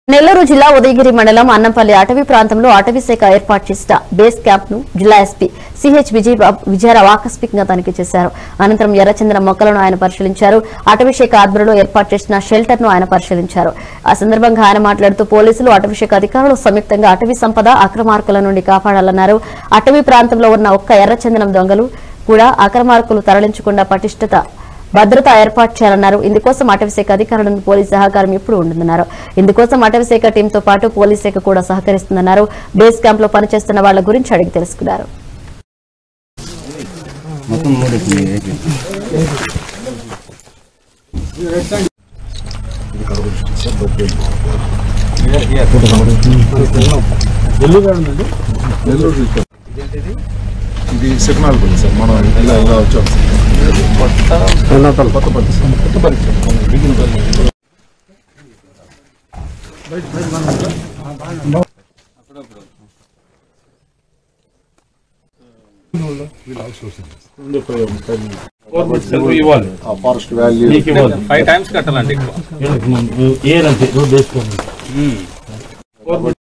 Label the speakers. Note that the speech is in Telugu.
Speaker 1: నెల్లూరు జిల్లా ఉదయగిరి మండలం అన్నంపల్లి అటవీ ప్రాంతంలో అటవీ శాఖ ఏర్పాటు చేసిన బేస్ క్యాంప్ ను జిల్లా ఎస్పీ సిహెచ్ విజయబాబు విజయరావు ఆకస్మికంగా తనిఖీ చేశారు అనంతరం ఎర్రచంద్ర మొక్కలను ఆయన పరిశీలించారు అటవీ శాఖ ఆధ్వర్యంలో ఏర్పాటు చేసిన షెల్టర్ ను ఆయన పరిశీలించారు ఆ సందర్భంగా ఆయన మాట్లాడుతూ పోలీసులు అటవీ శాఖ అధికారులు సంయుక్తంగా అటవీ సంపద అక్రమార్కుల నుండి కాపాడాలన్నారు అటవీ ప్రాంతంలో ఉన్న ఒక్క ఎర్రచందనం దొంగలు కూడా అక్రమార్కులు తరలించకుండా పటిష్టత భద్రత ఏర్పాటు చేయాలన్నారు ఇందుకోసం అటవీ శాఖ అధికారుల నుండి పోలీస్ సహకారం ఎప్పుడు ఉంటుందన్నారు ఇందుకోసం అటవీ శాఖ టీంతో పాటు పోలీస్ శాఖ కూడా సహకరిస్తుందన్నారు బేస్ క్యాంప్ లో పనిచేస్తున్న వాళ్ల గురించి అడిగి తెలుసుకున్నారు
Speaker 2: మొత్తం మూడు అయిపోయింది.
Speaker 3: ఇది సిగ్నల్ ఉంది సార్ మనం ఇలా ఇలా వచ్చాం కొత్త కొత్త
Speaker 4: ఇవ్వాలి
Speaker 3: ఫారెస్ట్ వాల్యూ
Speaker 4: మీకు ఇవ్వాలి ఫైవ్ టైమ్స్ కట్టాలండి ఎక్కువ
Speaker 2: ఏరంటే రోడ్ వేసుకోండి